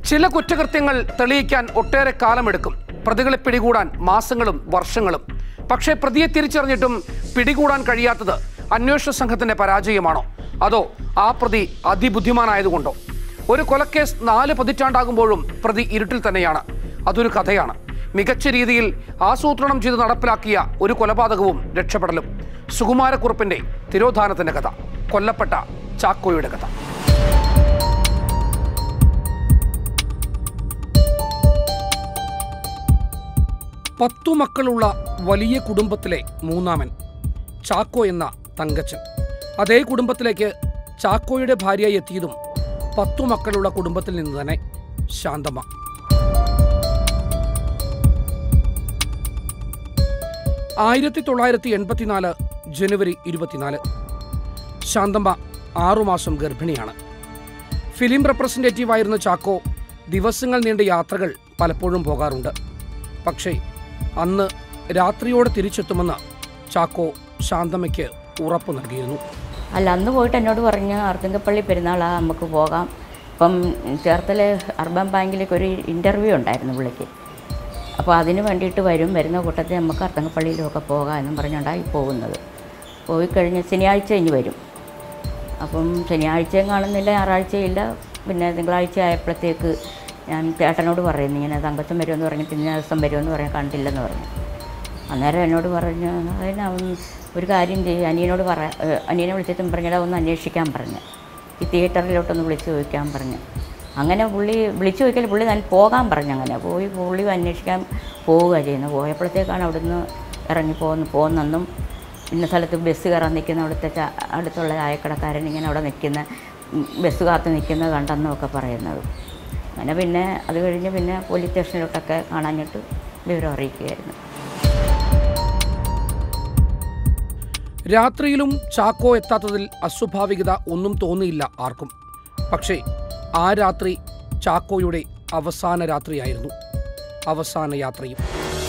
ചില കുറ്റകൃത്യങ്ങൾ തെളിയിക്കാൻ ഒട്ടേറെ കാലമെടുക്കും പ്രതികളെ പിടികൂടാൻ മാസങ്ങളും വർഷങ്ങളും പക്ഷേ പ്രതിയെ തിരിച്ചറിഞ്ഞിട്ടും പിടികൂടാൻ കഴിയാത്തത് അന്വേഷണ സംഘത്തിന്റെ പരാജയമാണോ അതോ ആ പ്രതി അതിബുദ്ധിമാനായതുകൊണ്ടോ ഒരു കൊലക്കേസ് നാല് പതിറ്റാണ്ടാകുമ്പോഴും പ്രതി ഇരുട്ടിൽ തന്നെയാണ് അതൊരു കഥയാണ് മികച്ച രീതിയിൽ ആസൂത്രണം ചെയ്ത് നടപ്പിലാക്കിയ ഒരു കൊലപാതകവും രക്ഷപ്പെടലും സുകുമാരക്കുറുപ്പിന്റെ തിരോധാനത്തിന്റെ കഥ കൊല്ലപ്പെട്ട ചാക്കോയുടെ കഥ പത്തു മക്കളുള്ള വലിയ കുടുംബത്തിലെ മൂന്നാമൻ ചാക്കോ എന്ന തങ്കച്ചൻ അതേ കുടുംബത്തിലേക്ക് ചാക്കോയുടെ ഭാര്യയായി എത്തിയതും പത്തു മക്കളുള്ള കുടുംബത്തിൽ നിന്ന് തന്നെ ശാന്തമ്മ ആയിരത്തി തൊള്ളായിരത്തി എൺപത്തിനാല് ജനുവരി ഇരുപത്തിനാല് ശാന്തമ്മ ആറുമാസം ഗർഭിണിയാണ് ഫിലിം റെപ്രസെൻറ്റേറ്റീവ് ആയിരുന്ന ചാക്കോ ദിവസങ്ങൾ നീണ്ട യാത്രകൾ പലപ്പോഴും പോകാറുണ്ട് പക്ഷേ അന്ന് രാത്രിയോടെ തിരിച്ചെത്തുമെന്ന് ചാക്കോ ശാന്തമ്മയ്ക്ക് ഉറപ്പു നൽകിയിരുന്നു അല്ല അന്ന് പോയിട്ട് എന്നോട് പറഞ്ഞ് അർത്തുങ്കപ്പള്ളി പെരുന്നാളാ നമുക്ക് പോകാം ഇപ്പം ചേർത്തല അർബൻ ബാങ്കിലേക്ക് ഒരു ഇൻ്റർവ്യൂ ഉണ്ടായിരുന്നു പുള്ളിക്ക് അപ്പോൾ അതിന് വേണ്ടിയിട്ട് വരും വരുന്ന കൂട്ടത്തിൽ നമുക്ക് അർത്തങ്കപ്പള്ളിയിലൊക്കെ പോകാം എന്നും പറഞ്ഞുകൊണ്ടായി പോകുന്നത് പോയി കഴിഞ്ഞ് ശനിയാഴ്ച ഇനി വരും അപ്പം ശനിയാഴ്ചയും കാണുന്നില്ല ഞായറാഴ്ചയില്ല പിന്നെ തിങ്കളാഴ്ച ആയപ്പോഴത്തേക്ക് ഞാൻ ചേട്ടനോട് പറയുന്നു ഇങ്ങനെ തങ്കച്ചൻ വരുമെന്ന് പറഞ്ഞിട്ട് ഇന്ന ദിവസം വരുമെന്ന് പറഞ്ഞ് കണ്ടില്ലെന്ന് പറഞ്ഞു അന്നേരം എന്നോട് പറഞ്ഞു അതിന് അവൻ ഒരു കാര്യം ചെയ്യും അനിയനോട് പറ ഏഹ് അനിയനെ വിളിച്ചിട്ടും പറഞ്ഞിട്ട് ഒന്ന് അന്വേഷിക്കാൻ പറഞ്ഞു ഈ തിയേറ്ററിലോട്ടൊന്ന് വിളിച്ച് ചോദിക്കാൻ പറഞ്ഞു അങ്ങനെ പുള്ളി വിളിച്ചു ചോദിക്കൽ പുള്ളി ഞാൻ പോകാൻ പറഞ്ഞു അങ്ങനെ പോയി പുള്ളി അന്വേഷിക്കാൻ പോവുക ചെയ്യുന്നത് പോയപ്പോഴത്തേക്കാണ് അവിടുന്ന് ഇറങ്ങി പോകുന്നു പോകുന്നെന്നും ഇന്ന സ്ഥലത്ത് ബസ് കയറാൻ നിൽക്കുന്ന അവിടുത്തെ ചാ- അടുത്തുള്ള ചായക്കടക്കാരൻ ഇങ്ങനെ അവിടെ നിൽക്കുന്ന ഉം, ബസ് കാത്ത് നിൽക്കുന്നത് കണ്ടെന്നും ഒക്കെ പറയുന്നത് അങ്ങനെ പിന്നെ അത് കഴിഞ്ഞ് പിന്നെ പോലീസ് സ്റ്റേഷനിലോട്ടൊക്കെ കാണാനിട്ട് വിവരം അറിയിക്കുകയായിരുന്നു രാത്രിയിലും ചാക്കോ എത്താത്തതിൽ അസ്വാഭാവികത ഒന്നും തോന്നിയില്ല ആർക്കും പക്ഷേ ആ രാത്രി ചാക്കോയുടെ അവസാന രാത്രിയായിരുന്നു അവസാന യാത്രയും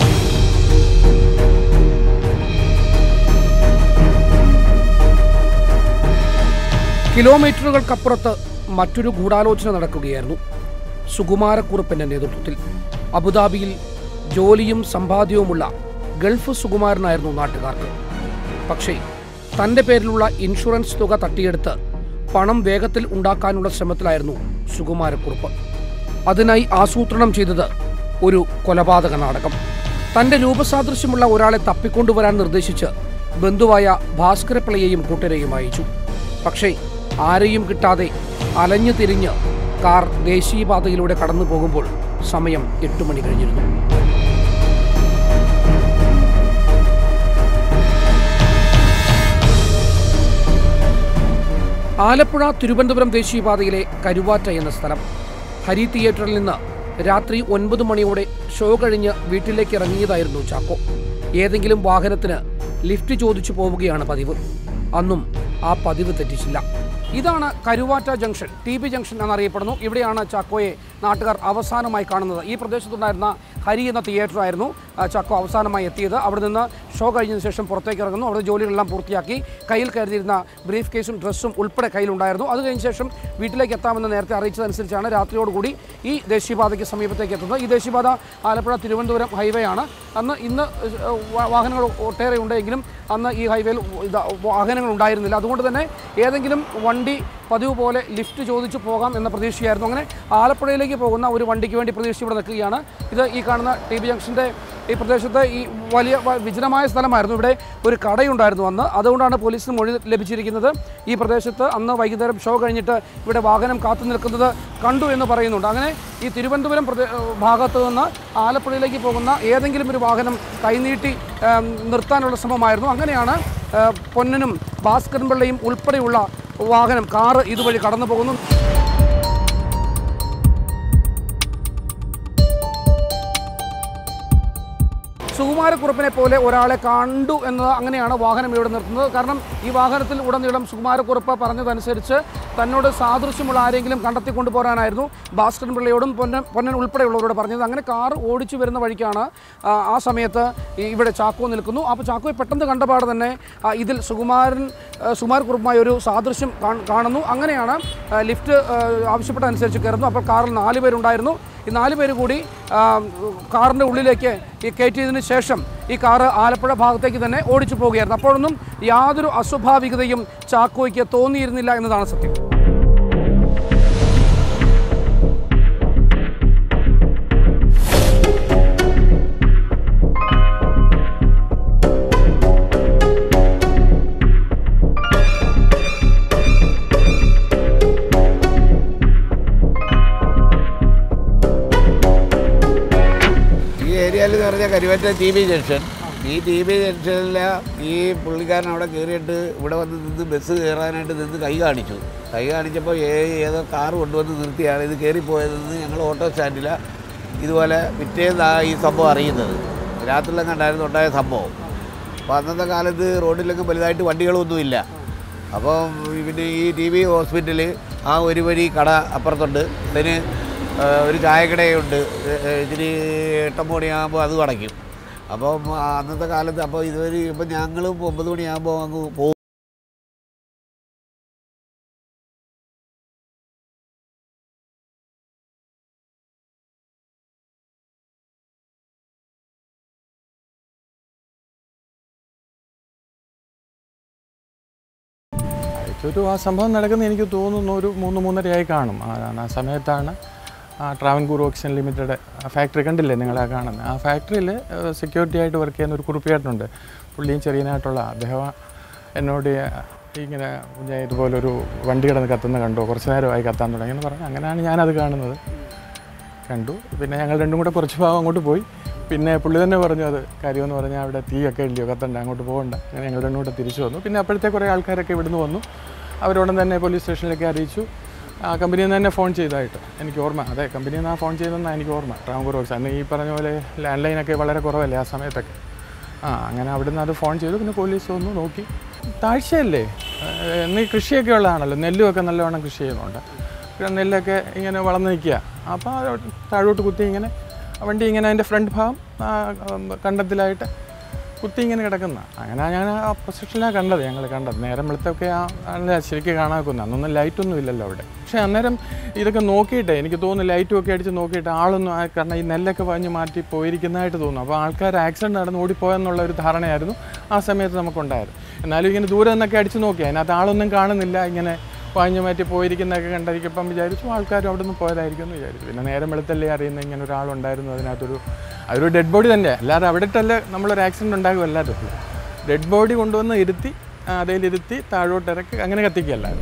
കിലോമീറ്ററുകൾക്കപ്പുറത്ത് മറ്റൊരു ഗൂഢാലോചന നടക്കുകയായിരുന്നു സുകുമാരക്കുറുപ്പിന്റെ നേതൃത്വത്തിൽ അബുദാബിയിൽ ജോലിയും സമ്പാദ്യവുമുള്ള ഗൾഫ് സുകുമാരനായിരുന്നു നാട്ടുകാർക്ക് പക്ഷേ തന്റെ പേരിലുള്ള ഇൻഷുറൻസ് തുക തട്ടിയെടുത്ത് പണം വേഗത്തിൽ ഉണ്ടാക്കാനുള്ള ശ്രമത്തിലായിരുന്നു സുകുമാരക്കുറുപ്പ് അതിനായി ആസൂത്രണം ചെയ്തത് ഒരു കൊലപാതക നാടകം തന്റെ രൂപസാദൃശ്യമുള്ള ഒരാളെ തപ്പിക്കൊണ്ടുവരാൻ നിർദ്ദേശിച്ച് ബന്ധുവായ ഭാസ്കരപ്പിള്ളയെയും കൂട്ടരെയും അയച്ചു പക്ഷേ ആരെയും കിട്ടാതെ അലഞ്ഞു തിരിഞ്ഞ് കാർ ദേശീയപാതയിലൂടെ കടന്നു പോകുമ്പോൾ സമയം എട്ടു മണി കഴിഞ്ഞിരുന്നു ആലപ്പുഴ തിരുവനന്തപുരം ദേശീയപാതയിലെ കരുവാറ്റ എന്ന സ്ഥലം ഹരി തിയേറ്ററിൽ നിന്ന് രാത്രി ഒൻപത് മണിയോടെ ഷോ കഴിഞ്ഞ് വീട്ടിലേക്ക് ഇറങ്ങിയതായിരുന്നു ചാക്കോ ഏതെങ്കിലും വാഹനത്തിന് ലിഫ്റ്റ് ചോദിച്ചു പോവുകയാണ് പതിവ് അന്നും ആ പതിവ് തെറ്റിച്ചില്ല ഇതാണ് Karuvatta junction T B junction എന്നറിയപ്പെടുന്നു ഇവിടെയാണ് ചാക്കോയെ നാട്ടുകാർ അവസാനമായി കാണുന്നത് ഈ പ്രദേശത്തുണ്ടായിരുന്ന ഹരി എന്ന തിയേറ്ററായിരുന്നു ആ, ചാക്കോ അവസാനമായി എത്തിയത് അവിടെ നിന്ന് ഷോ കഴിഞ്ഞതിന് ശേഷം പുറത്തേക്ക് ഇറങ്ങുന്നു അവിടെ ജോലികളെല്ലാം പൂർത്തിയാക്കി കയ്യിൽ കരുതിയിരുന്ന ബ്രീഫ് കേസും ഡ്രസ്സും ഉൾപ്പെടെ കയ്യിലുണ്ടായിരുന്നു അത് കഴിഞ്ഞ ശേഷം വീട്ടിലേക്ക് എത്താമെന്ന് നേരത്തെ അറിയിച്ചതനുസരിച്ചാണ് രാത്രിയോടുകൂടി ഈ ദേശീയപാതയ്ക്ക് സമീപത്തേക്ക് എത്തുന്നത് ഈ ദേശീയപാത ആലപ്പുഴ തിരുവനന്തപുരം ഹൈവേ ആണ് അന്ന് ഇന്ന് ഏഹ്, വാ- വാഹനങ്ങൾ ഒട്ടേറെ ഉണ്ടെങ്കിലും അന്ന് ഈ ഹൈവേയിൽ ഇതാ- വാഹനങ്ങൾ ഉണ്ടായിരുന്നില്ല അതുകൊണ്ട് തന്നെ ഏതെങ്കിലും വണ്ടി പതിവ് പോലെ ലിഫ്റ്റ് ചോദിച്ചു പോകാം എന്ന പ്രതീക്ഷയായിരുന്നു അങ്ങനെ ആലപ്പുഴയിലേക്ക് പോകുന്ന ഒരു വണ്ടിക്ക് വേണ്ടി പ്രതീക്ഷിച്ച് ഇവിടെ നിൽക്കുകയാണ് ഇത് ഈ കാണുന്ന ടി ബി ജംഗ്ഷൻ്റെ ഈ പ്രദേശത്ത് ഈ വലിയ വ- വിജനമായ സ്ഥലമായിരുന്നു ഇവിടെ ഒരു കടയുണ്ടായിരുന്നു അന്ന് അതുകൊണ്ടാണ് പോലീസിന് മൊഴി ലഭിച്ചിരിക്കുന്നത് ഈ പ്രദേശത്ത് അന്ന് വൈകുന്നേരം ഷോ കഴിഞ്ഞിട്ട് ഇവിടെ വാഹനം കാത്തു നിൽക്കുന്നത് കണ്ടു എന്ന് പറയുന്നുണ്ട് അങ്ങനെ ഈ തിരുവനന്തപുരം പ്രദേ- ഭാഗത്ത് നിന്ന് ആലപ്പുഴയിലേക്ക് പോകുന്ന ഏതെങ്കിലും ഒരു വാഹനം കൈനീട്ടി ഏം, നിർത്താനുള്ള ശ്രമമായിരുന്നു അങ്ങനെയാണ് ഏ, പൊന്നനും ഭാസ്കരൻ പിള്ളയും ഉൾപ്പെടെയുള്ള വാഹനം കാറ് ഇതുവഴി കടന്നു പോകുന്നു സുകുമാരക്കുറുപ്പിനെ പോലെ ഒരാളെ കണ്ടു എന്നത് അങ്ങനെയാണ് വാഹനം ഇവിടെ നിർത്തുന്നത് കാരണം ഈ വാഹനത്തിൽ ഉടനീളം സുകുമാരക്കുറുപ്പ് പറഞ്ഞതനുസരിച്ച് തന്നോട് സാദൃശ്യമുള്ള ആരെങ്കിലും കണ്ടെത്തി കൊണ്ടുപോകാനായിരുന്നു ഭാസ്കരൻ പിള്ളയോടും പൊന്നൻ പൊന്നൻ ഉൾപ്പെടെയുള്ളവരോട് പറഞ്ഞത് അങ്ങനെ കാർ ഓടിച്ചു വരുന്ന വഴിക്കാണ് ആ, ആ സമയത്ത് ഈ ഇവിടെ ചാക്കോ നിൽക്കുന്നു അപ്പോൾ ചാക്കോയെ പെട്ടെന്ന് കണ്ടപാട് തന്നെ ആ, ഇതിൽ സുകുമാരൻ ആ, സുകുമാരക്കുറുപ്പുമായി ഒരു സാദൃശ്യം കാണ്- കാണുന്നു അങ്ങനെയാണ് ആ, ലിഫ്റ്റ് ആ, ആവശ്യപ്പെട്ടതനുസരിച്ച് കയറുന്നു അപ്പോൾ കാറിൽ നാല് പേരുണ്ടായിരുന്നു ഈ നാല് പേര് കൂടി ആ, കാറിൻ്റെ ഉള്ളിലേക്ക് ഈ കയറ്റിയതിന് ശേഷം ഈ കാറ് ആലപ്പുഴ ഭാഗത്തേക്ക് തന്നെ ഓടിച്ചു പോവുകയായിരുന്നു അപ്പോഴൊന്നും യാതൊരു അസ്വാഭാവികതയും ചാക്കോയ്ക്ക് തോന്നിയിരുന്നില്ല എന്നതാണ് സത്യം ഈ ഏരിയയിൽ എന്ന് പറഞ്ഞാൽ കരുവറ്റ ടി ബി ജംഗ്ഷൻ ഈ ടി ബി ജംഗ്ഷനിൽ ഈ പുള്ളിക്കാരൻ അവിടെ കയറിയിട്ട് ഇവിടെ വന്ന് നിന്ന് ബസ് കയറാനായിട്ട് നിന്ന് കൈ കാണിച്ചു കൈ കാണിച്ചപ്പോൾ ഏ ഏതോ കാർ കൊണ്ടുവന്ന് നിർത്തിയാണ് ഇത് കയറിപ്പോയതെന്ന് ഞങ്ങൾ ഓട്ടോ സ്റ്റാൻഡിൽ ഇതുപോലെ പിറ്റേന്നാണ് ഈ സംഭവം അറിയുന്നത് രാത്രിയിലും കണ്ടായിരുന്നു ഉണ്ടായ സംഭവം അപ്പോൾ അന്നത്തെ കാലത്ത് റോഡിലൊക്കെ വലുതായിട്ട് വണ്ടികളൊന്നുമില്ല അപ്പം പിന്നെ ഈ ടി വി ഹോസ്പിറ്റൽ ആ ഒരു വഴി കട അപ്പുറത്തുണ്ട് ഇതിന് ആ, ഒരു ചായക്കടയുണ്ട് ഏ- ഏ, ഇത്തിരി എട്ടൊമ്പത് മണിയാകുമ്പോൾ അത് അടയ്ക്കും അപ്പം ആ, അന്നത്തെ കാലത്ത് അപ്പോൾ ഇതുവരെ ഇപ്പം ഞങ്ങളും ഒമ്പത് മണിയാകുമ്പോൾ അങ്ങ് പോകും ഒരു ആ സംഭവം നടക്കുന്ന എനിക്ക് തോന്നുന്നു ഒരു മൂന്ന് മൂന്നരയായി കാണും ആ ആ സമയത്താണ് ആ ട്രാവൻകൂർ ഓക്സിജൻ ലിമിറ്റഡ് ഫാക്ടറി കണ്ടില്ലേ നിങ്ങൾ ആ കാണുന്നത് ആ ഫാക്ടറിയിൽ സെക്യൂരിറ്റി ആയിട്ട് വർക്ക് ചെയ്യുന്ന ഒരു കുറുപ്പിയേട്ടനുണ്ട് പുള്ളിയും ചെറിയനായിട്ടുള്ള അദ്ദേഹം എന്നോട് ഇങ്ങനെ ഞാൻ ഇതുപോലൊരു വണ്ടി കിടന്ന് കത്തുന്ന കണ്ടോ കുറച്ച് നേരമായി കത്താൻ തുടങ്ങി എന്ന് പറഞ്ഞു അങ്ങനെയാണ് ഞാനത് കാണുന്നത് കണ്ടു പിന്നെ ഞങ്ങൾ രണ്ടും കൂടെ കുറച്ച് ഭാഗം അങ്ങോട്ട് പോയി പിന്നെ പുള്ളി തന്നെ പറഞ്ഞു അത് കാര്യമെന്ന് പറഞ്ഞാൽ അവിടെ തീയൊക്കെ ഇല്ലയോ കത്തണ്ട അങ്ങോട്ട് പോകണ്ട അങ്ങനെ ഞങ്ങൾ രണ്ടും കൂടെ തിരിച്ചു വന്നു പിന്നെ അപ്പോഴത്തെ കുറേ ആൾക്കാരൊക്കെ ഇവിടുന്ന് വന്നു അവരോടൻ തന്നെ പോലീസ് സ്റ്റേഷനിലേക്ക് അറിയിച്ചു ആ കമ്പനിയിൽ നിന്ന് തന്നെ ഫോൺ ചെയ്തായിട്ട് എനിക്ക് ഓർമ്മ അതെ കമ്പനിയിൽ നിന്ന് ആ ഫോൺ ചെയ്തെന്നാണ് എനിക്ക് ഓർമ്മ ട്രാവൻകൂർ ഓഫീസ് അന്ന് ഈ പറഞ്ഞ പോലെ ലാൻഡ് ലൈനൊക്കെ വളരെ കുറവല്ലേ ആ സമയത്തൊക്കെ ആ അങ്ങനെ അവിടുന്ന് അത് ഫോൺ ചെയ്തു പിന്നെ പോലീസ് വന്നു നോക്കി താഴ്ചയല്ലേ എന്നീ കൃഷിയൊക്കെ ഉള്ളതാണല്ലോ നെല്ലുമൊക്കെ നല്ലവണ്ണം കൃഷി ചെയ്യുന്നുണ്ട് പിന്നെ നെല്ലൊക്കെ ഇങ്ങനെ വളർന്ന് നിൽക്കുക അപ്പോൾ അത് താഴോട്ട് കുത്തി ഇങ്ങനെ വണ്ടി ഇങ്ങനെ അതിൻ്റെ ഫ്രണ്ട് ഭാഗം ആ, ഉം, കണ്ടത്തിലായിട്ട് കുത്തി ഇങ്ങനെ കിടക്കുന്ന അങ്ങനെ ഞാൻ ആ പൊസിഷനിലാണ് കണ്ടത് ഞങ്ങൾ കണ്ടത് നേരം വെളുത്തൊക്കെ ആ അല്ല ശരിക്കും കാണാക്കുന്നത് അന്നൊന്നും ലൈറ്റൊന്നും ഇല്ലല്ലോ അവിടെ പക്ഷേ അന്നേരം ഇതൊക്കെ നോക്കിയിട്ടേ എനിക്ക് തോന്നുന്നു ലൈറ്റും ഒക്കെ അടിച്ച് നോക്കിയിട്ട് ആളൊന്നും ആ- കാരണം ഈ നെല്ലൊക്കെ പഞ്ഞ് മാറ്റി പോയിരിക്കുന്നതായിട്ട് തോന്നുന്നു അപ്പോൾ ആൾക്കാർ ആക്സിഡൻറ്റ് നടന്ന് ഓടിപ്പോയെന്നുള്ള ഒരു ധാരണയായിരുന്നു ആ സമയത്ത് നമുക്കുണ്ടായത് എന്നാലും ഇങ്ങനെ ദൂരെ നിന്നൊക്കെ അടിച്ച് നോക്കി അതിനകത്ത് ആളൊന്നും കാണുന്നില്ല ഇങ്ങനെ പാഞ്ഞു മാറ്റി പോയിരിക്കുന്നതൊക്കെ കണ്ടിരിക്കുമ്പം വിചാരിച്ചു ആൾക്കാർ അവിടെ നിന്ന് പോയതായിരിക്കും എന്ന് വിചാരിച്ചു പിന്നെ നേരം വെളുത്തല്ലേ അറിയുന്ന ഇങ്ങനെ ഒരാളുണ്ടായിരുന്നു അതിനകത്തൊരു അതൊരു ഡെഡ് ബോഡി തന്നെ അല്ലാതെ അവിടെ ഇട്ടല്ലേ നമ്മളൊരു ആക്സിഡൻറ്റ് ഉണ്ടാകും അല്ലാതെ ഡെഡ് ബോഡി കൊണ്ടുവന്ന് ഇരുത്തി അതിലിരുത്തി താഴോട്ട് ഇറക്കി അങ്ങനെ കത്തിക്കുകയല്ലാതെ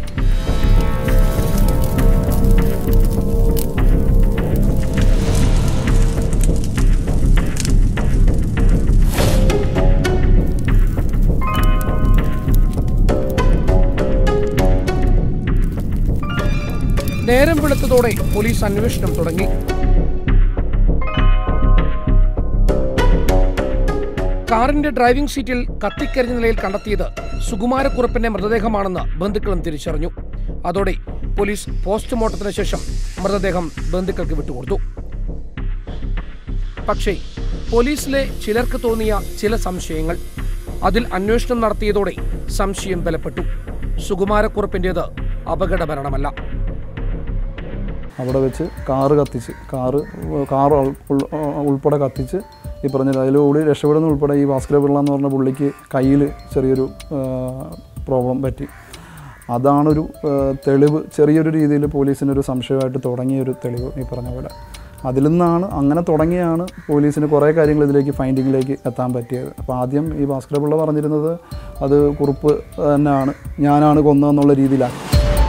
നേരം വെളുത്തതോടെ പോലീസ് അന്വേഷണം തുടങ്ങി കാറിന്റെ ഡ്രൈവിംഗ് സീറ്റിൽ കത്തിക്കരിഞ്ഞ നിലയിൽ കണ്ടെത്തിയത് സുകുമാരക്കുറുപ്പിന്റെ മൃതദേഹമാണെന്ന് ബന്ധുക്കളും തിരിച്ചറിഞ്ഞു അതോടെ പോലീസ് പോസ്റ്റ്മോർട്ടത്തിന് ശേഷം മൃതദേഹം ബന്ധുക്കൾക്ക് വിട്ടുകൊടുത്തു പക്ഷേ പോലീസിലെ ചിലർക്ക് തോന്നിയ ചില സംശയങ്ങൾ അതിൽ അന്വേഷണം നടത്തിയതോടെ സംശയം ബലപ്പെട്ടു സുകുമാരക്കുറുപ്പിന്റേത് അപകട മരണമല്ല അവിടെ വെച്ച് കാറ് കത്തിച്ച് കാറ് കാർ ഉൾപ്പെടെ കത്തിച്ച് ഈ പറഞ്ഞ അതിലൂടെ രക്ഷപ്പെടുന്ന ഉൾപ്പെടെ ഈ ഭാസ്കര പിള്ള എന്ന് പറഞ്ഞ പുള്ളിക്ക് കയ്യിൽ ചെറിയൊരു പ്രോബ്ലം പറ്റി അതാണൊരു ആ, തെളിവ് ചെറിയൊരു രീതിയിൽ പോലീസിനൊരു സംശയമായിട്ട് തുടങ്ങിയ ഒരു തെളിവ് ഈ പറഞ്ഞ പോലെ അതിൽ നിന്നാണ് അങ്ങനെ തുടങ്ങിയാണ് പോലീസിന് കുറേ കാര്യങ്ങൾ ഇതിലേക്ക് ഫൈൻഡിങ്ങിലേക്ക് എത്താൻ പറ്റിയത് അപ്പോൾ ആദ്യം ഈ ഭാസ്കര പിള്ള പറഞ്ഞിരുന്നത് അത് കുറുപ്പ് തന്നെയാണ് ഞാനാണ് കൊന്നതെന്നുള്ള രീതിയിലാണ്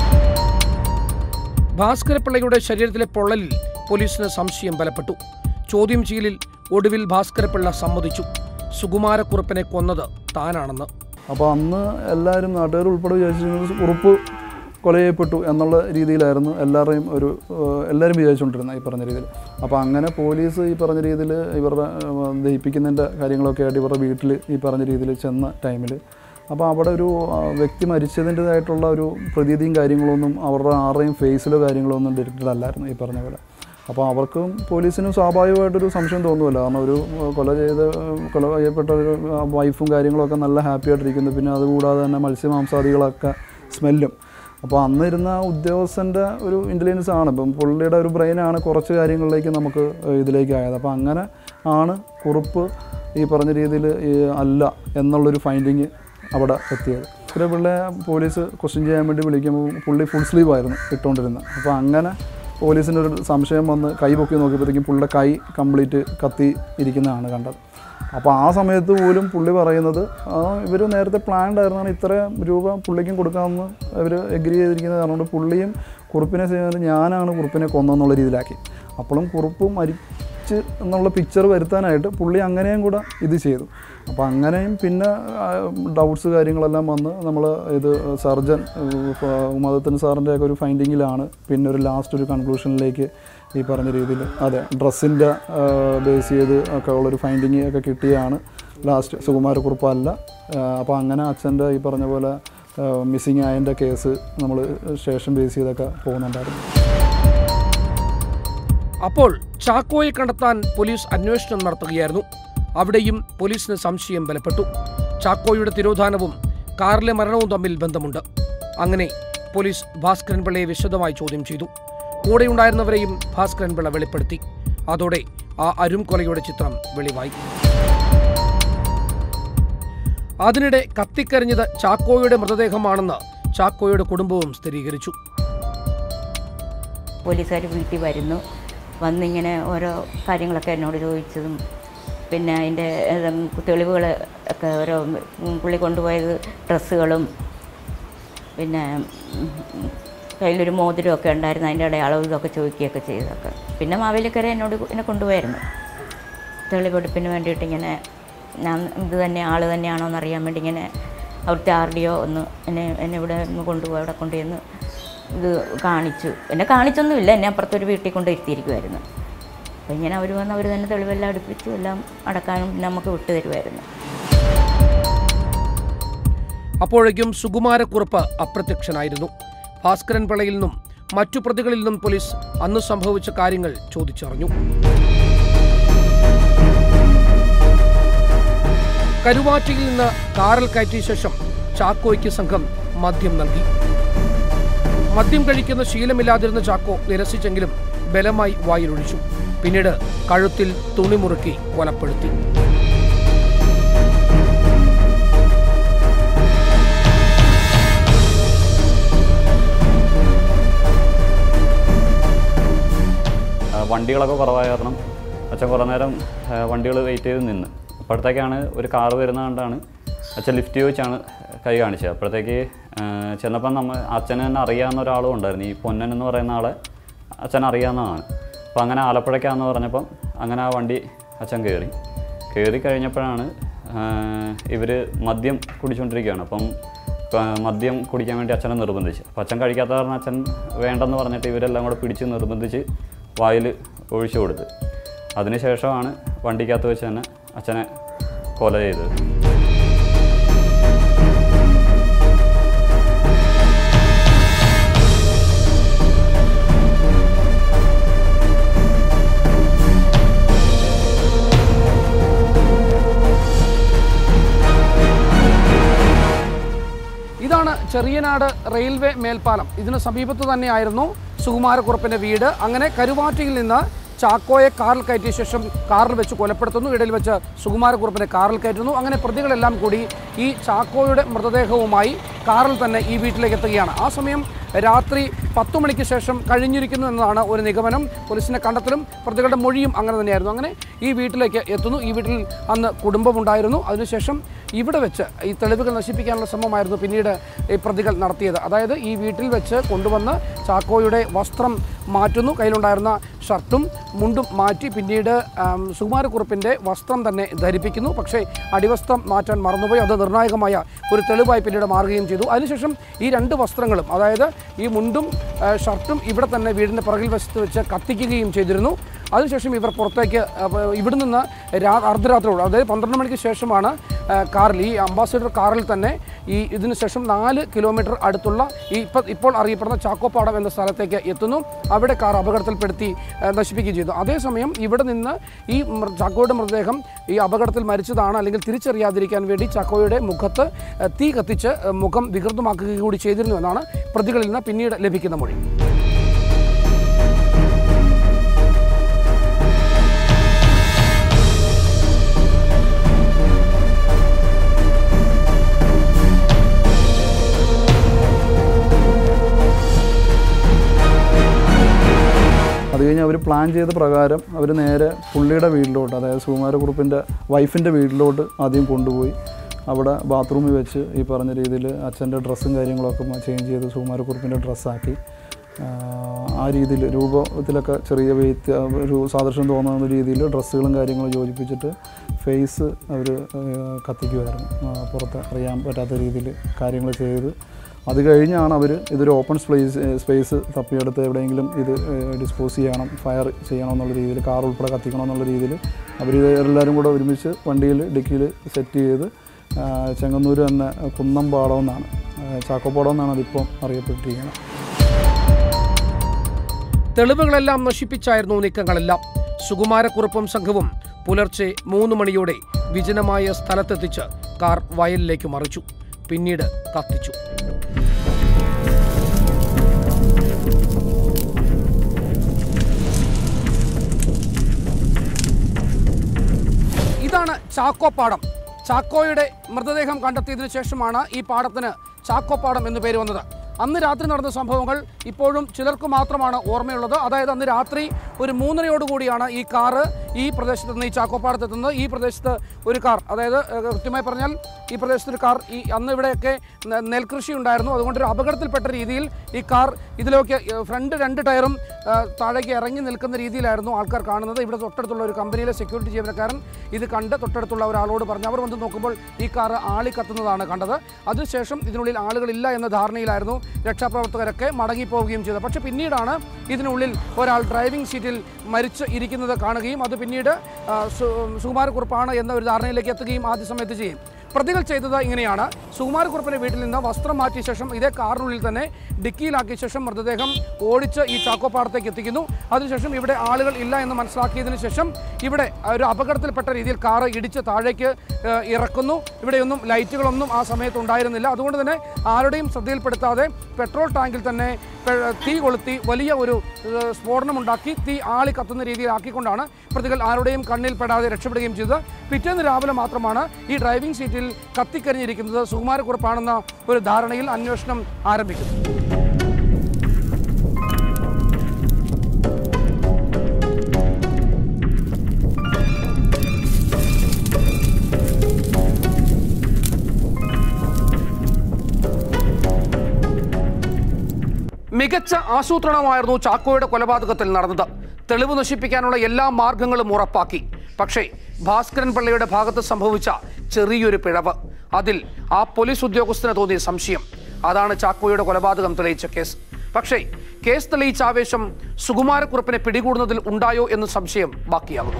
ഭാസ്കരപിള്ളയുടെ ശരീരത്തിലെ പൊള്ളലിൽ പോലീസിന് സംശയം ബലപ്പെട്ടു ചോദ്യം ചെയ്യലിൽ ഒടുവിൽ ഭാസ്കരപിള്ള സമ്മതിച്ചു സുകുമാരക്കുറുപ്പിനെ കൊന്നത് താനാണെന്ന് അപ്പോൾ അന്ന് എല്ലാവരും നാട്ടുകാർ ഉൾപ്പെടെ വിചാരിച്ചിരുന്നത് ഉറുപ്പ് കൊല ചെയ്യപ്പെട്ടു എന്നുള്ള രീതിയിലായിരുന്നു എല്ലാവരുടെയും ഒരു ഏഹ്, എല്ലാവരും വിചാരിച്ചുകൊണ്ടിരുന്നത് ഈ പറഞ്ഞ രീതിയിൽ അപ്പോൾ അങ്ങനെ പോലീസ് ഈ പറഞ്ഞ രീതിയിൽ ഇവരുടെ ഏഹ്, ദഹിപ്പിക്കുന്നതിൻ്റെ കാര്യങ്ങളൊക്കെ ആയിട്ട് ഇവരുടെ വീട്ടിൽ ഈ പറഞ്ഞ രീതിയിൽ ചെന്ന ടൈമിൽ അപ്പോൾ അവിടെ ഒരു ആ, വ്യക്തി മരിച്ചതിൻ്റെതായിട്ടുള്ള ഒരു പ്രതീതിയും കാര്യങ്ങളൊന്നും അവരുടെ ആരുടെയും ഫേസിലോ കാര്യങ്ങളോ ഒന്നും ഡിറ്റക്റ്റഡ് അല്ലായിരുന്നു ഈ പറഞ്ഞ പോലെ അപ്പോൾ അവർക്കും പോലീസിനും സ്വാഭാവികമായിട്ടൊരു സംശയം തോന്നുമല്ലോ കാരണം ഒരു ഏഹ്, കൊല ചെയ്ത ഏഹ്, കൊല ചെയ്യപ്പെട്ട ഒരു ആ, വൈഫും കാര്യങ്ങളൊക്കെ നല്ല ഹാപ്പി ആയിട്ടിരിക്കുന്നു പിന്നെ അതുകൂടാതെ തന്നെ മത്സ്യമാംസാദികളൊക്കെ സ്മെല്ലും അപ്പോൾ അന്നിരുന്ന ആ ഉദ്യോഗസ്ഥൻ്റെ ഒരു ഇൻ്റലിജൻസ് ആണ് ഇപ്പം പുള്ളിയുടെ ഒരു ബ്രെയിനാണ് കുറച്ച് കാര്യങ്ങളിലേക്ക് നമുക്ക് ഏഹ്, ഇതിലേക്ക് ആയത് അപ്പോൾ അങ്ങനെ ആണ് കുറുപ്പ് ഈ പറഞ്ഞ രീതിയിൽ അല്ല എന്നുള്ളൊരു ഫൈൻഡിങ് അവിടെ എത്തിയത് ഇത്ര പിള്ളയെ പോലീസ് ക്വസ്റ്റ്യൻ ചെയ്യാൻ വേണ്ടി വിളിക്കുമ്പോൾ പുള്ളി ഫുൾ സ്ലീവ് ആയിരുന്നു ഇട്ടുകൊണ്ടിരുന്നത് അപ്പോൾ അങ്ങനെ പോലീസിൻ്റെ ഒരു സംശയം വന്ന് കൈ പൊക്കി നോക്കിയപ്പോഴത്തേക്കും പുള്ളിയുടെ കൈ കംപ്ലീറ്റ് കത്തി ഇരിക്കുന്നതാണ് കണ്ടത് അപ്പോൾ ആ സമയത്ത് പോലും പുള്ളി പറയുന്നത് ഇവർ നേരത്തെ പ്ലാൻഡ് ആയിരുന്നാണ് ഇത്ര രൂപ പുള്ളിക്കും കൊടുക്കാമെന്ന് അവർ എഗ്രി ചെയ്തിരിക്കുന്നത് കാരണം കൊണ്ട് പുള്ളിയും കുറുപ്പിനെ ചെയ്യുന്നത് ഞാനാണ് കുറുപ്പിനെ കൊന്നെന്നുള്ള രീതിയിലാക്കി അപ്പോഴും കുറുപ്പ് മരിച്ച് എന്നുള്ള പിക്ചർ വരുത്താനായിട്ട് പുള്ളി അങ്ങനെയും കൂടെ ഇത് ചെയ്തു അപ്പോൾ അങ്ങനെയും പിന്നെ ഡൗട്ട്സ് കാര്യങ്ങളെല്ലാം വന്ന് നമ്മൾ ഇത് സർജൻ ഉമാദത്തൻ സാറിൻ്റെ ഒക്കെ ഒരു ഫൈൻഡിങ്ങിലാണ് പിന്നെ ഒരു ലാസ്റ്റ് ഒരു കൺക്ലൂഷനിലേക്ക് ഈ പറഞ്ഞ രീതിയിൽ അതെ ഡ്രസ്സിൻ്റെ ബേസ് ചെയ്ത് ഒക്കെ ഉള്ളൊരു ഫൈൻഡിങ് ഒക്കെ കിട്ടിയാണ് ലാസ്റ്റ് സുകുമാരക്കുറിപ്പല്ല അപ്പോൾ അങ്ങനെ അച്ഛൻ്റെ ഈ പറഞ്ഞ പോലെ മിസ്സിങ് ആയതിൻ്റെ കേസ് നമ്മൾ സ്റ്റേഷൻ ബേസ് ചെയ്തൊക്കെ പോകുന്നുണ്ടായിരുന്നു അപ്പോൾ ചാക്കോയെ കണ്ടെത്താൻ പോലീസ് അന്വേഷണം നടത്തുകയായിരുന്നു അവിടെയും പോലീസിന് സംശയം ബലപ്പെട്ടു ചാക്കോയുടെ തിരോധാനവും കാറിലെ മരണവും തമ്മിൽ ബന്ധമുണ്ട് അങ്ങനെ പോലീസ് ഭാസ്കരൻ പിള്ളയെ വിശദമായി ചോദ്യം ചെയ്തു കൂടെയുണ്ടായിരുന്നവരെയും ഭാസ്കരൻ പിള്ള വെളിപ്പെടുത്തി അതോടെ ആ അരും കൊലയുടെ ചിത്രം വെളിവായി അതിനിടെ കത്തിക്കരിഞ്ഞത് ചാക്കോയുടെ മൃതദേഹമാണെന്ന് ചാക്കോയുടെ കുടുംബവും സ്ഥിരീകരിച്ചു പോലീസുകാർ വീട്ടിൽ വരുന്നു വന്നിങ്ങനെ ഓരോ കാര്യങ്ങളൊക്കെ എന്നോട് ചോദിച്ചതും പിന്നെ അതിൻ്റെ തെളിവുകൾ ഒക്കെ ഓരോ ഉം, പുള്ളി കൊണ്ടുപോയത് ഡ്രസ്സുകളും പിന്നെ ഉം, കയ്യിലൊരു മോതിരമൊക്കെ ഉണ്ടായിരുന്നു അതിൻ്റെ അടയാളവും ഇതൊക്കെ ചോദിക്കുകയൊക്കെ ചെയ്തൊക്കെ പിന്നെ മാവേലിക്കര എന്നോട് എന്നെ കൊണ്ടുപോയായിരുന്നു തെളിവെടുപ്പിന് വേണ്ടിയിട്ട് ഇങ്ങനെ ഞാൻ ഇത് തന്നെ ആൾ തന്നെയാണോ എന്ന് അറിയാൻ വേണ്ടി ഇങ്ങനെ അവിടുത്തെ ആർ ഡി ഒ ഒന്ന് എന്നെ എന്നെ ഇവിടെ ഒന്ന് കൊണ്ടുപോയി അവിടെ കൊണ്ടുചെന്ന് ഇത് കാണിച്ചു എന്നെ കാണിച്ചൊന്നുമില്ല എന്നെ അപ്പുറത്തൊരു വീട്ടിൽ കൊണ്ട് ഇരുത്തിയിരിക്കുമായിരുന്നു അപ്പോൾ ഇങ്ങനെ അവർ വന്ന് അവർ തന്നെ തെളിവെല്ലാം അടുപ്പിച്ചു എല്ലാം അടക്കാനും പിന്നെ നമുക്ക് വിട്ടു തരുമായിരുന്നു അപ്പോഴേക്കും സുകുമാരക്കുറുപ്പ് അപ്രത്യക്ഷനായിരുന്നു ഭാസ്കരൻ പിള്ളയിൽ നിന്നും മറ്റു പ്രതികളിൽ നിന്നും പോലീസ് അന്ന് സംഭവിച്ച കാര്യങ്ങൾ ചോദിച്ചറിഞ്ഞു കരുവാറ്റയിൽ നിന്ന് കാറിൽ കയറ്റിയ ശേഷം ചാക്കോയ്ക്ക് സംഘം മദ്യം നൽകി മദ്യം കഴിക്കുന്ന ശീലമില്ലാതിരുന്ന ചാക്കോ നിരസിച്ചെങ്കിലും ബലമായി വായിലൊഴിച്ചു പിന്നീട് കഴുത്തിൽ തുണി മുറുക്കി കൊലപ്പെടുത്തി ആ, വണ്ടികളൊക്കെ കുറവായ കാരണം അച്ഛൻ കുറേ നേരം വണ്ടികൾ വെയിറ്റ് ചെയ്ത് നിന്ന് അപ്പോഴത്തേക്കാണ് ഒരു കാറ് വരുന്ന കണ്ടാണ് അച്ഛൻ ലിഫ്റ്റ് ചോദിച്ചാണ് കൈ കാണിച്ചത് അപ്പോഴത്തേക്ക് ആ, ചെന്നപ്പം നമ്മൾ അച്ഛനെ തന്നെ അറിയാവുന്ന ഒരാളും ഉണ്ടായിരുന്നു ഈ പൊന്നൻ എന്ന് പറയുന്ന ആളെ അച്ഛൻ അറിയാവുന്നതാണ് അപ്പോൾ അങ്ങനെ ആലപ്പുഴയ്ക്കാന്ന് പറഞ്ഞപ്പം അങ്ങനെ ആ വണ്ടി അച്ഛൻ കയറി കയറി കഴിഞ്ഞപ്പോഴാണ് ഇവർ മദ്യം കുടിച്ചുകൊണ്ടിരിക്കുകയാണ് അപ്പം ആ, മദ്യം കുടിക്കാൻ വേണ്ടി അച്ഛനെ നിർബന്ധിച്ചു അപ്പം അച്ഛൻ കഴിക്കാത്ത കാരണം അച്ഛൻ വേണ്ടെന്ന് പറഞ്ഞിട്ട് ഇവരെല്ലാം കൂടെ പിടിച്ച് നിർബന്ധിച്ച് വായിൽ ഒഴിച്ചു കൊടുത്ത് അതിനുശേഷമാണ് വണ്ടിക്കകത്ത് വെച്ച് തന്നെ അച്ഛനെ കൊല ചെയ്തത് ഇതാണ് ചെറിയനാട് റെയിൽവേ മേൽപ്പാലം ഇതിന് സമീപത്ത് തന്നെയായിരുന്നു സുകുമാരക്കുറുപ്പിന്റെ വീട് അങ്ങനെ കരുവാറ്റയിൽ നിന്ന് ചാക്കോയെ കാറിൽ കയറ്റിയ ശേഷം കാറിൽ വെച്ച് കൊലപ്പെടുത്തുന്നു ഇടയിൽ വെച്ച് സുകുമാരക്കുറുപ്പിനെ കാറിൽ കയറ്റുന്നു അങ്ങനെ പ്രതികളെല്ലാം കൂടി ഈ ചാക്കോയുടെ മൃതദേഹവുമായി കാറിൽ തന്നെ ഈ വീട്ടിലേക്ക് എത്തുകയാണ് ആ സമയം രാത്രി പത്തു മണിക്ക് ശേഷം കഴിഞ്ഞിരിക്കുന്നു എന്നതാണ് ഒരു നിഗമനം പോലീസിന്റെ കണ്ടെത്തലും പ്രതികളുടെ മൊഴിയും അങ്ങനെ തന്നെയായിരുന്നു അങ്ങനെ ഈ വീട്ടിലേക്ക് എത്തുന്നു ഈ വീട്ടിൽ അന്ന് കുടുംബമുണ്ടായിരുന്നു അതിനുശേഷം ഇവിടെ വെച്ച് ഈ തെളിവുകൾ നശിപ്പിക്കാനുള്ള ശ്രമമായിരുന്നു പിന്നീട് ഈ പ്രതികൾ നടത്തിയത് അതായത് ഈ വീട്ടിൽ വെച്ച് കൊണ്ടുവന്ന് ചാക്കോയുടെ വസ്ത്രം മാറ്റുന്നു കയ്യിലുണ്ടായിരുന്ന ഷർട്ടും മുണ്ടും മാറ്റി പിന്നീട് ആം, സുകുമാരക്കുറുപ്പിൻ്റെ വസ്ത്രം തന്നെ ധരിപ്പിക്കുന്നു പക്ഷേ അടിവസ്ത്രം മാറ്റാൻ മറന്നുപോയി അത് നിർണായകമായ ഒരു തെളിവായി പിന്നീട് മാറുകയും ചെയ്തു അതിനുശേഷം ഈ രണ്ട് വസ്ത്രങ്ങളും അതായത് ഈ മുണ്ടും ആ, ഷർട്ടും ഇവിടെ തന്നെ വീടിൻ്റെ പുറകിൽ വശത്ത് വെച്ച് കത്തിക്കുകയും ചെയ്തിരുന്നു അതിനുശേഷം ഇവർ പുറത്തേക്ക് അഹ്, ഇവിടെ നിന്ന് രാ അർദ്ധരാത്രിയോട് അതായത് പന്ത്രണ്ട് മണിക്ക് ശേഷമാണ് ആ, കാറിൽ ഈ അംബാസിഡർ കാറിൽ തന്നെ ഈ ഇതിന് ശേഷം നാല് കിലോമീറ്റർ അടുത്തുള്ള ഈ ഇപ്പം ഇപ്പോൾ അറിയപ്പെടുന്ന ചാക്കോപ്പാടം എന്ന സ്ഥലത്തേക്ക് എത്തുന്നു അവിടെ കാർ അപകടത്തിൽപ്പെടുത്തി ആ, നശിപ്പിക്കുകയും ചെയ്തു അതേസമയം ഇവിടെ നിന്ന് ഈ മൃ- ചാക്കോയുടെ മൃതദേഹം ഈ അപകടത്തിൽ മരിച്ചതാണ് അല്ലെങ്കിൽ തിരിച്ചറിയാതിരിക്കാൻ വേണ്ടി ചാക്കോയുടെ മുഖത്ത് ആ, തീ കത്തിച്ച് ആ, മുഖം വികൃതമാക്കുക കൂടി ചെയ്തിരുന്നു എന്നാണ് പ്രതികളിൽ നിന്ന് പിന്നീട് ലഭിക്കുന്ന മൊഴി അത് കഴിഞ്ഞ് അവർ പ്ലാൻ ചെയ്ത പ്രകാരം അവർ നേരെ പുള്ളിയുടെ വീട്ടിലോട്ട് അതായത് സുകുമാരക്കുറുപ്പിൻ്റെ വൈഫിൻ്റെ വീട്ടിലോട്ട് ആദ്യം കൊണ്ടുപോയി അവിടെ ബാത്റൂമിൽ വെച്ച് ഈ പറഞ്ഞ രീതിയിൽ അച്ഛൻ്റെ ഡ്രസ്സും കാര്യങ്ങളൊക്കെ ചേഞ്ച് ചെയ്ത് സുകുമാരക്കുറുപ്പിൻ്റെ ഡ്രസ്സാക്കി ആ രീതിയിൽ രൂപത്തിലൊക്കെ ചെറിയ വെയ്ത്ത് ഒരു സാദൃശ്യം തോന്നുന്ന രീതിയിൽ ഡ്രസ്സുകളും കാര്യങ്ങളും യോജിപ്പിച്ചിട്ട് ഫേസ് അവർ കത്തിക്കുമായിരുന്നു ആ, പുറത്ത് അറിയാൻ പറ്റാത്ത രീതിയിൽ കാര്യങ്ങൾ ചെയ്ത് അത് കഴിഞ്ഞാണ് അവർ ഇതൊരു ഓപ്പൺ സ്പേസ് സ്പേസ് തപ്പിയെടുത്ത് എവിടെയെങ്കിലും ഇത് ഡിസ്പോസ് ചെയ്യണം ഫയർ ചെയ്യണം എന്നുള്ള രീതിയിൽ കാർ ഉൾപ്പെടെ കത്തിക്കണം എന്നുള്ള രീതിയിൽ അവർ ഇത് എല്ലാവരും കൂടെ ഒരുമിച്ച് വണ്ടിയിൽ ഡിക്കിയിൽ സെറ്റ് ചെയ്ത് ആ, ചെങ്ങന്നൂർ തന്നെ കുന്നംപാടം എന്നാണ് ആ, ചാക്കോപ്പാടം എന്നാണ് അതിപ്പോൾ അറിയപ്പെട്ടിരിക്കുന്നത് തെളിവുകളെല്ലാം നശിപ്പിച്ചായിരുന്നു നീക്കങ്ങളെല്ലാം സുകുമാരക്കുറുപ്പും സംഘവും പുലർച്ചെ മൂന്ന് മണിയോടെ വിജനമായ സ്ഥലത്തെത്തിച്ച് കാർ വയലിലേക്ക് മറിച്ചു പിന്നീട് കത്തിച്ചു ഇതാണ് ചാക്കോ പാടം ചാക്കോയുടെ മൃതദേഹം കണ്ടെത്തിയതിനു ശേഷമാണ് ഈ പാടത്തിന് ചാക്കോ പാടം എന്ന് പേര് വന്നത് അന്ന് രാത്രി നടന്ന സംഭവങ്ങൾ ഇപ്പോഴും ചിലർക്ക് മാത്രമാണ് ഓർമ്മയുള്ളത് അതായത് അന്ന് രാത്രി ഒരു മൂന്നരയോടുകൂടിയാണ് ഈ കാറ് ഈ പ്രദേശത്ത് നിന്ന് ഈ ചാക്കോപ്പാടത്ത് എത്തുന്നത് ഈ പ്രദേശത്ത് ഒരു കാർ അതായത് ഏഹ്, കൃത്യമായി പറഞ്ഞാൽ ഈ പ്രദേശത്ത് ഒരു കാർ ഈ അന്ന് ഇവിടെയൊക്കെ നെ- നെൽകൃഷി ഉണ്ടായിരുന്നു അതുകൊണ്ട് ഒരു അപകടത്തിൽപ്പെട്ട രീതിയിൽ ഈ കാർ ഇതിലേക്ക് ഏഹ്, ഫ്രണ്ട് രണ്ട് ടയറും ഏഹ്, താഴേക്ക് ഇറങ്ങി നിൽക്കുന്ന രീതിയിലായിരുന്നു ആൾക്കാർ കാണുന്നത് ഇവിടെ തൊട്ടടുത്തുള്ള ഒരു കമ്പനിയിലെ സെക്യൂരിറ്റി ജീവനക്കാരൻ ഇത് കണ്ട് തൊട്ടടുത്തുള്ള ഒരാളോട് പറഞ്ഞു അവർ വന്ന് നോക്കുമ്പോൾ ഈ കാർ ആളി കത്തുന്നതാണ് കണ്ടത് അതിനുശേഷം ഇതിനുള്ളിൽ ആളുകളില്ല എന്ന ധാരണയിലായിരുന്നു രക്ഷാപ്രവർത്തകരൊക്കെ മടങ്ങിപ്പോവുകയും ചെയ്തത് പക്ഷേ പിന്നീടാണ് ഇതിനുള്ളിൽ ഒരാൾ ഡ്രൈവിംഗ് സീറ്റിൽ മരിച്ച് ഇരിക്കുന്നത് കാണുകയും അത് പിന്നീട് ആ, സു- സുകുമാരക്കുറുപ്പാണ് എന്ന ഒരു ധാരണയിലേക്ക് എത്തുകയും ആദ്യ സമയത്ത് ചെയ്യും പ്രതികൾ ചെയ്തത് ഇങ്ങനെയാണ് സുകുമാരക്കുറുപ്പിന്റെ വീട്ടിൽ നിന്ന് വസ്ത്രം മാറ്റിയ ശേഷം ഇതേ കാറിനുള്ളിൽ തന്നെ ഡിക്കിയിലാക്കിയ ശേഷം മൃതദേഹം ഓടിച്ച് ഈ ചാക്കോപ്പാടത്തേക്ക് എത്തിക്കുന്നു അതിനുശേഷം ഇവിടെ ആളുകൾ ഇല്ല എന്ന് മനസ്സിലാക്കിയതിന് ശേഷം ഇവിടെ ഒരു അപകടത്തിൽപ്പെട്ട രീതിയിൽ കാറ് ഇടിച്ച് താഴേക്ക് ഏഹ്, ഇറക്കുന്നു ഇവിടെയൊന്നും ലൈറ്റുകളൊന്നും ആ സമയത്ത് ഉണ്ടായിരുന്നില്ല അതുകൊണ്ട് തന്നെ ആരുടെയും ശ്രദ്ധയിൽപ്പെടുത്താതെ പെട്രോൾ ടാങ്കിൽ തന്നെ പെ- തീ കൊളുത്തി വലിയ ഒരു ഏഹ്, സ്ഫോടനമുണ്ടാക്കി തീ ആളി കത്തുന്ന രീതിയിലാക്കിക്കൊണ്ടാണ് പ്രതികൾ ആരുടെയും കണ്ണിൽ പെടാതെ രക്ഷപ്പെടുകയും ചെയ്തത് പിറ്റേന്ന് രാവിലെ മാത്രമാണ് ഈ ഡ്രൈവിംഗ് സീറ്റിൽ കത്തിക്കരിഞ്ഞിരിക്കുന്നത് സുകുമാരക്കുറിപ്പാണെന്ന ഒരു ധാരണയിൽ അന്വേഷണം ആരംഭിക്കുന്നു മികച്ച ആസൂത്രണമായിരുന്നു ചാക്കോയുടെ കൊലപാതകത്തിൽ നടന്നത് തെളിവ് നശിപ്പിക്കാനുള്ള എല്ലാ മാർഗങ്ങളും ഉറപ്പാക്കി പക്ഷേ ഭാസ്കരൻ പിള്ളയുടെ ഭാഗത്ത് സംഭവിച്ച ചെറിയൊരു പിഴവ് അതിൽ ആ പോലീസ് ഉദ്യോഗസ്ഥന് തോന്നിയ സംശയം അതാണ് ചാക്കോയുടെ കൊലപാതകം തെളിയിച്ച കേസ് പക്ഷേ കേസ് തെളിയിച്ച ആവേശം സുകുമാരക്കുറുപ്പിനെ പിടികൂടുന്നതിൽ ഉണ്ടായോ എന്ന് സംശയം ബാക്കിയാകുന്നു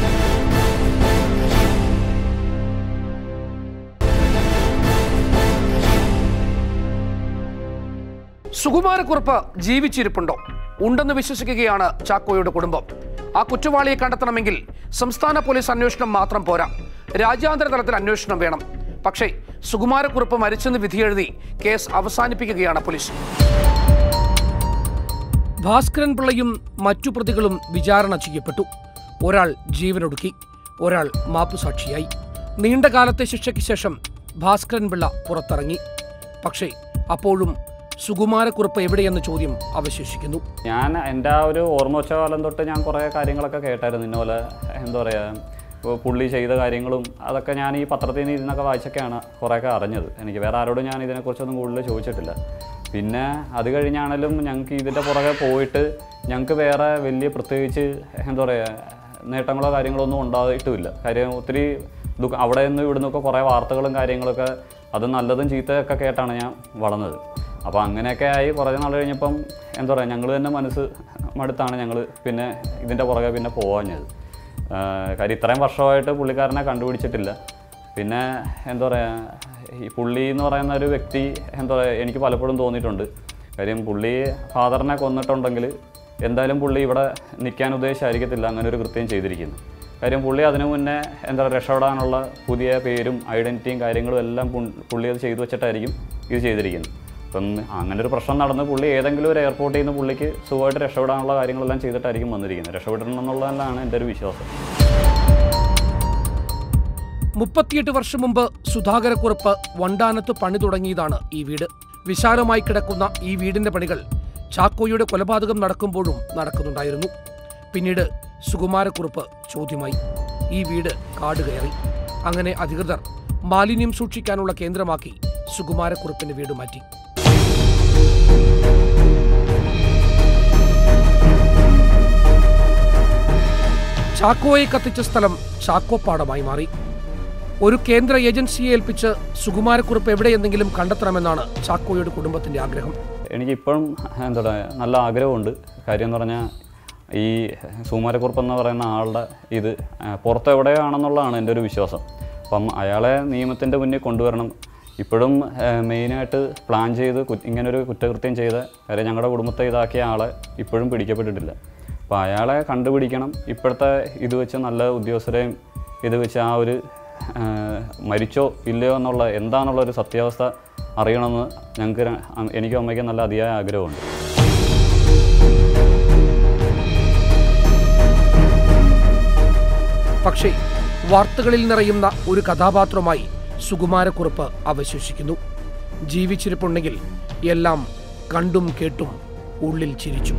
സുകുമാരക്കുറുപ്പ് ജീവിച്ചിരിപ്പുണ്ടോ ഉണ്ടെന്ന് വിശ്വസിക്കുകയാണ് ചാക്കോയുടെ കുടുംബം ആ കുറ്റവാളിയെ കണ്ടെത്തണമെങ്കിൽ സംസ്ഥാന പോലീസ് അന്വേഷണം മാത്രം പോരാ രാജ്യാന്തര തലത്തിൽ അന്വേഷണം വേണം പക്ഷേ സുകുമാരക്കുറുപ്പ് മരിച്ചെന്ന് വിധിയെഴുതി കേസ് അവസാനിപ്പിക്കുകയാണ് പോലീസ് ഭാസ്കരൻ പിള്ളയും മറ്റു പ്രതികളും വിചാരണ ചെയ്യപ്പെട്ടു ഒരാൾ ജീവനൊടുക്കി ഒരാൾ മാപ്പുസാക്ഷിയായി നീണ്ട കാലത്തെ ശിക്ഷയ്ക്ക് ശേഷം ഭാസ്കരൻ പിള്ള പുറത്തിറങ്ങി പക്ഷേ അപ്പോഴും സുകുമാരക്കുറുപ്പ് എവിടെയെന്ന ചോദ്യം അവശേഷിക്കുന്നു ഞാൻ എൻ്റെ ആ ഒരു ഓർമ്മ വെച്ച കാലം തൊട്ട് ഞാൻ കുറേ കാര്യങ്ങളൊക്കെ കേട്ടായിരുന്നു ഇന്ന പോലെ എന്താ പറയുക ഇപ്പോൾ പുള്ളി ചെയ്ത കാര്യങ്ങളും അതൊക്കെ ഞാൻ ഈ പത്രത്തിൽ നിന്ന് ഇരുന്നൊക്കെ വായിച്ചൊക്കെയാണ് കുറേയൊക്കെ അറിഞ്ഞത് എനിക്ക് വേറെ ആരോടും ഞാൻ ഇതിനെക്കുറിച്ചൊന്നും കൂടുതൽ ചോദിച്ചിട്ടില്ല പിന്നെ അത് കഴിഞ്ഞാണെങ്കിലും ഞങ്ങൾക്ക് ഇതിൻ്റെ പുറകെ പോയിട്ട് ഞങ്ങൾക്ക് വേറെ വലിയ പ്രത്യേകിച്ച് എന്താ പറയുക നേട്ടങ്ങളോ കാര്യങ്ങളോ ഒന്നും ഉണ്ടായിട്ടുമില്ല കാര്യം ഒത്തിരി ദുഃഖ അവിടെ നിന്ന് ഇവിടെ നിന്നൊക്കെ കുറേ വാർത്തകളും കാര്യങ്ങളൊക്കെ അത് നല്ലതും ചീത്തയൊക്കെ കേട്ടാണ് ഞാൻ വളർന്നത് അപ്പോൾ അങ്ങനെയൊക്കെ ആയി കുറേ നാൾ കഴിഞ്ഞപ്പം എന്താ പറയുക ഞങ്ങൾ തന്നെ മനസ്സ് മടുത്താണ് ഞങ്ങൾ പിന്നെ ഇതിൻ്റെ പുറകെ പിന്നെ പോകാഞ്ഞത് ആഹ് കാര്യം ഇത്രയും വർഷമായിട്ട് പുള്ളിക്കാരനെ കണ്ടുപിടിച്ചിട്ടില്ല പിന്നെ എന്താ പറയുക ഈ പുള്ളി എന്ന് പറയുന്ന ഒരു വ്യക്തി എന്താ പറയുക എനിക്ക് പലപ്പോഴും തോന്നിയിട്ടുണ്ട് കാര്യം പുള്ളി ഫാദറിനെ കൊന്നിട്ടുണ്ടെങ്കിൽ എന്തായാലും പുള്ളി ഇവിടെ നിൽക്കാൻ ഉദ്ദേശിച്ചായിരിക്കത്തില്ല അങ്ങനെ ഒരു കൃത്യം ചെയ്തിരിക്കുന്നത് കാര്യം പുള്ളി അതിനു മുന്നേ എന്താ പറയുക രക്ഷപ്പെടാനുള്ള പുതിയ പേരും ഐഡൻറ്റിറ്റിയും കാര്യങ്ങളും എല്ലാം പുൾ- പുള്ളി അത് ചെയ്തു വെച്ചിട്ടായിരിക്കും ഇത് ചെയ്തിരിക്കുന്നത് അപ്പം അങ്ങനെ ഒരു പ്രശ്നം നടന്ന് പുള്ളി ഏതെങ്കിലും ഒരു എയർപോർട്ടിൽ നിന്ന് പുള്ളിക്ക് സുഖമായിട്ട് രക്ഷപ്പെടാനുള്ള കാര്യങ്ങളെല്ലാം ചെയ്തിട്ടായിരിക്കും വന്നിരിക്കുന്നത് രക്ഷപ്പെടണം എന്നുള്ളതാണ് എൻ്റെ ഒരു വിശ്വാസം മുപ്പത്തിയെട്ട് വർഷം മുമ്പ് സുധാകരക്കുറുപ്പ് വണ്ടാനത്ത് പണി തുടങ്ങിയതാണ് ഈ വീട് വിശാലമായി കിടക്കുന്ന ഈ വീടിന്റെ പണികൾ ചാക്കോയുടെ കൊലപാതകം നടക്കുമ്പോഴും നടക്കുന്നുണ്ടായിരുന്നു പിന്നീട് സുകുമാരക്കുറുപ്പ് ചോദ്യമായി ഈ വീട് കാട് കയറി അങ്ങനെ അധികൃതർ മാലിന്യം സൂക്ഷിക്കാനുള്ള കേന്ദ്രമാക്കി സുകുമാരക്കുറുപ്പിന്റെ വീട് മാറ്റി ചാക്കോയെ കത്തിച്ച സ്ഥലം ചാക്കോപ്പാടമായി മാറി ഒരു കേന്ദ്ര ഏജൻസിയെ ഏൽപ്പിച്ച് സുകുമാരക്കുറുപ്പ് എവിടെയെന്തെങ്കിലും കണ്ടെത്തണമെന്നാണ് ചാക്കോയുടെ കുടുംബത്തിന്റെ ആഗ്രഹം എനിക്കിപ്പോഴും എന്താ പറയുക നല്ല ആഗ്രഹമുണ്ട് കാര്യം എന്ന് പറഞ്ഞാൽ ഈ സുകുമാരക്കുറുപ്പ് എന്ന് പറയുന്ന ആളുടെ ഇത് ആ, പുറത്ത് എവിടെയാണെന്നുള്ളതാണ് എൻ്റെ ഒരു വിശ്വാസം അപ്പം അയാളെ നിയമത്തിൻ്റെ മുന്നിൽ കൊണ്ടുവരണം ഇപ്പോഴും മെയിനായിട്ട് പ്ലാൻ ചെയ്ത് കു- ഇങ്ങനൊരു കുറ്റകൃത്യം ചെയ്ത കാര്യം ഞങ്ങളുടെ കുടുംബത്തെ ഇതാക്കിയ ആളെ ഇപ്പോഴും പിടിക്കപ്പെട്ടിട്ടില്ല അപ്പോൾ അയാളെ കണ്ടുപിടിക്കണം ഇപ്പോഴത്തെ ഇത് വെച്ച് നല്ല ഉദ്യോഗസ്ഥരെയും ഇത് വെച്ച് ആ ഒരു ആ, മരിച്ചോ ഇല്ലയോ എന്നുള്ള എന്താണെന്നുള്ള ഒരു സത്യാവസ്ഥ അറിയണമെന്ന് ഞങ്ങൾക്ക് ര- അ- എനിക്കും അമ്മയ്ക്കും നല്ല അതിയായ ആഗ്രഹമുണ്ട് പക്ഷേ വാർത്തകളിൽ നിറയുന്ന ഒരു കഥാപാത്രമായി സുകുമാരക്കുറുപ്പ് അവശേഷിക്കുന്നു ജീവിച്ചിരിപ്പുണ്ടെങ്കിൽ എല്ലാം കണ്ടും കേട്ടും ഉള്ളിൽ ചിരിച്ചു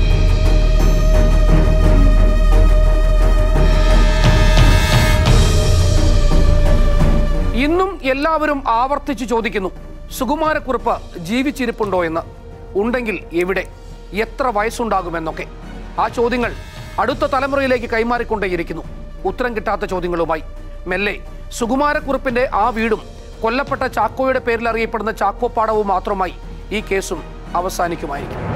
ഇന്നും എല്ലാവരും ആവർത്തിച്ച് ചോദിക്കുന്നു സുകുമാരക്കുറുപ്പ് ജീവിച്ചിരിപ്പുണ്ടോ എന്ന് ഉണ്ടെങ്കിൽ എവിടെ എത്ര വയസ്സുണ്ടാകുമെന്നൊക്കെ ആ ചോദ്യങ്ങൾ അടുത്ത തലമുറയിലേക്ക് കൈമാറിക്കൊണ്ടേയിരിക്കുന്നു ഉത്തരം കിട്ടാത്ത ചോദ്യങ്ങളുമായി മെല്ലെ സുകുമാരക്കുറുപ്പിന്റെ ആ വീടും കൊല്ലപ്പെട്ട ചാക്കോയുടെ പേരിൽ അറിയപ്പെടുന്ന ചാക്കോപ്പാടവും മാത്രമായി ഈ കേസും അവസാനിക്കുമായിരിക്കും